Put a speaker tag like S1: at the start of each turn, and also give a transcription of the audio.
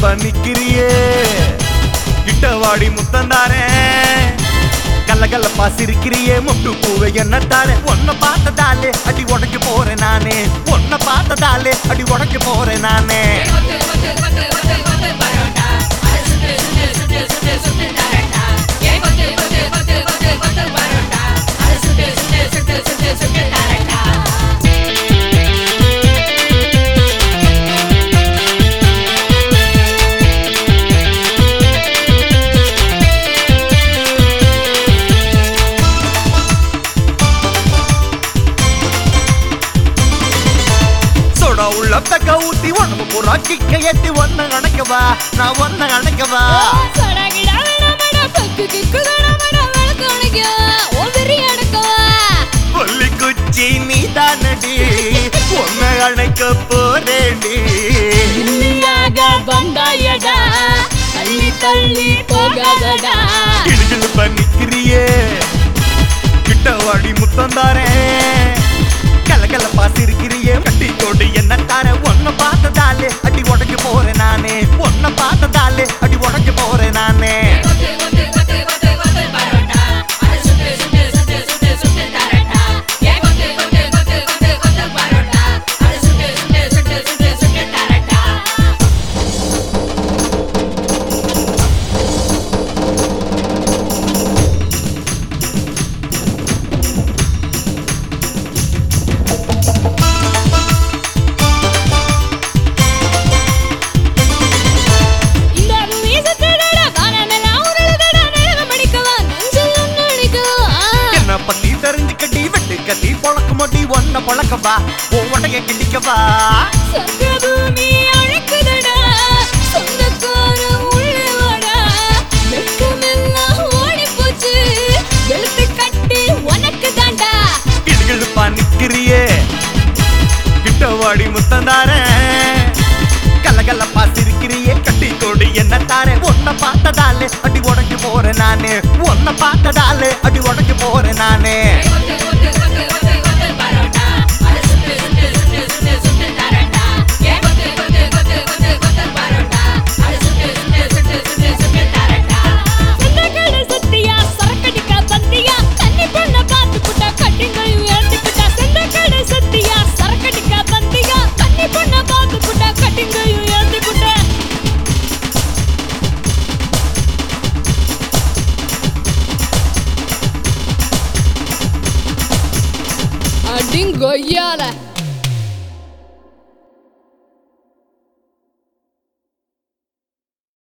S1: நிக்கிறியே கிட்டவாடி முத்தந்தாரே கல்ல கல்லப்பா சிரிக்கிறியே முட்டு பூவை என்ன தாரே உன்னை பார்த்ததாலே அடி உடைக்க போறேன் நானே உன்னை பார்த்ததாலே அடி உடைக்க போறேன் நானே சோடா உள்ள தக்க ஊத்தி உடம்பு பூரா கிக்க ஏத்தி ஒன்ன அணைக்கவா நான் ஒன்ன அணைக்கவா கொல்லி குச்சி நீ தானடி ஒன்ன அணைக்க போறேடி
S2: தள்ளி போகாதடா
S1: இடுகிழு பண்ணிக்கிறியே கிட்டவாடி முத்தந்தாரே கல கலப்பா சிரிக்கிறியே கட்டி கொண்டு என்ன தார ஒன்ன பார்த்ததாலே அடி உடைக்க போறேன் நானே ஒன்ன பார்த்ததாலே அடி உடைக்க போறேன் நானே
S2: இந்த வீசத்தடா வானமெல்லாம் உருளுதடா நேரம் அடிக்கவா நெஞ்சில் ஒன்று அடிக்கவா
S1: என்ன பத்தி தெரிஞ்சுக்கட்டி வெட்டு கட்டி பொழக்க மாட்டி ஒன்ன பொழக்கவா உன் உடைய கிண்டிக்கவா
S2: சங்கபூமி அழைக்குதடா சொந்தக்கார உள்ளே வாடா வெட்கமெல்லாம் ஓடி போச்சு வெளுத்து கட்டி உனக்கு தாண்டா
S1: இடுகிழுப்பா நிக்கிறியே கிட்டவாடி முத்தந்தாரே கல்ல கல்லப்பா சிரிக்கிறியே கட்டி கொடு என்ன தாரே உன்னை பார்த்ததாலே அடி உடைக்க போறேன் நானே உன்னை பார்த்ததாலே அடி உடைக்க போறேன் நானே
S2: சொந்தக்கார சத்தியா சரக்கடிக்க பந்தியா தண்ணி பொண்ண பார்த்து புட்டா கட்டிங்களையும் ஏத்திக்கிட்டா சொந்தக்கார சத்தியா சரக்கடிக்க பந்தியா தண்ணி பொண்ண பார்த்து புட்டா கட்டிங்களையும் ஏத்திக்கிட்டா அடிங்கொய்யால